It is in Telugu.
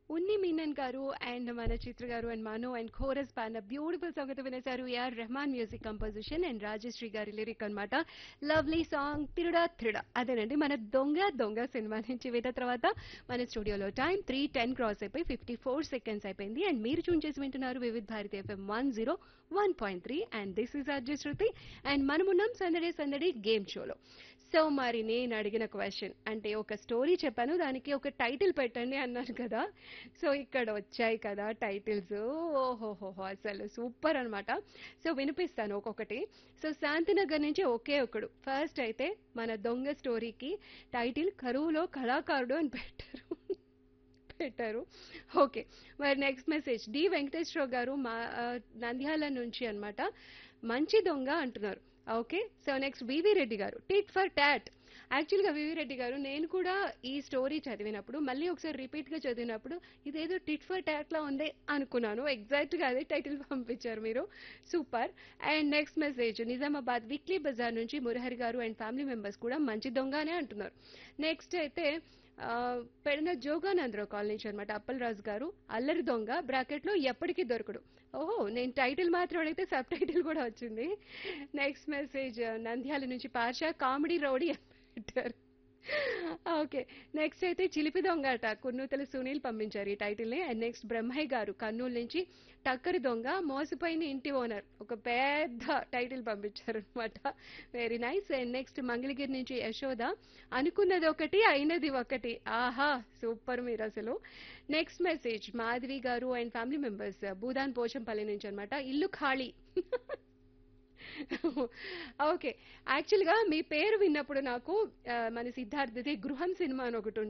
ఉన్ని మీనన్ గారు అండ్ మన Chitra garu and Manu and chorus పాడిన బ్యూటిఫుల్ సాంగ్ అయితే వినేశారు AR Rahman music composition and Rajasri గారి లిరిక్ అన్నమాట లవ్లీ సాంగ్ తిరుడా త్రిడా అదేనండి మన దొంగ దొంగ సినిమా నుంచి విన్న తర్వాత మన స్టూడియోలో టైం త్రీ టెన్ క్రాస్ అయిపోయి ఫిఫ్టీ ఫోర్ సెకండ్స్ అయిపోయింది అండ్ మీరు చూన్ చేసి వింటున్నారు Vividh Bharati FM one zero one point three and this is Arju Shruti and మనమున్నాం సందడి సందడి గేమ్ షోలో సో మరి నేను అడిగిన క్వశ్చన్ అంటే ఒక స్టోరీ చెప్పాను దానికి ఒక టైటిల్ పెట్టండి అన్నాను కదా సో ఇక్కడ వచ్చాయి కదా టైటిల్స్ ఓహోహోహో అసలు సూపర్ అన్నమాట సో వినిపిస్తాను ఒక్కొక్కటి సో శాంతినగర్ నుంచి ఒకే ఒకడు ఫస్ట్ అయితే మన దొంగ స్టోరీకి టైటిల్ కరువులో కళాకారుడు అని పెట్టారు పెట్టారు ఓకే మరి నెక్స్ట్ మెసేజ్ డి వెంకటేశ్వరరావు గారు మా ఆ, నంద్యాల నుంచి అన్నమాట మంచి దొంగ అంటున్నారు okay so next VV Reddy garu tit for tat యాక్చువల్గా వివి రెడ్డి గారు నేను కూడా ఈ స్టోరీ చదివినప్పుడు మళ్ళీ ఒకసారి రిపీట్ గా చదివినప్పుడు ఇదేదో టిట్ ఫర్ టాట్ లా ఉంది అనుకున్నాను ఎగ్జాక్ట్ గా అదే టైటిల్ పంపించారు మీరు super and next message Nizamabad weekly bazaar నుంచి మురహరి గారు అండ్ ఫ్యామిలీ మెంబర్స్ కూడా మంచి దొంగనే అంటున్నారు నెక్స్ట్ అయితే ఆ, పెడిన జోగానందరావు కాలనీ నుంచి అనమాట అప్పలరాజు గారు అల్లరి దొంగ బ్రాకెట్ లో ఎప్పటికీ దొరకడు ఓహో నేను టైటిల్ మాత్రం అడిగితే సబ్ టైటిల్ కూడా వచ్చింది నెక్స్ట్ మెసేజ్ నంద్యాల నుంచి పాషా కామెడీ రౌడీ అని పెట్టారు ఓకే నెక్స్ట్ అయితే చిలిపి దొంగ అట కున్నూతల సునీల్ పంపించారు ఈ టైటిల్ ని అండ్ నెక్స్ట్ బ్రహ్మయ్య గారు కర్నూలు నుంచి టక్కరి దొంగ మోసపోయిన ఇంటి ఓనర్ ఒక పెద్ద టైటిల్ పంపించారు అనమాట very nice and next Mangalagiri నుంచి యశోద అనుకున్నది ఒకటి అయినది ఒకటి ఆహా సూపర్ మీరు అసలు next message Madhavi garu and family members Bhoodan Pochampally నుంచి అనమాట ఇల్లు ఖాళీ ఓకే యాక్చువల్గా మీ పేరు విన్నప్పుడు నాకు ఆ, మన సిద్ధార్థది గృహం సినిమా అని ఒకటి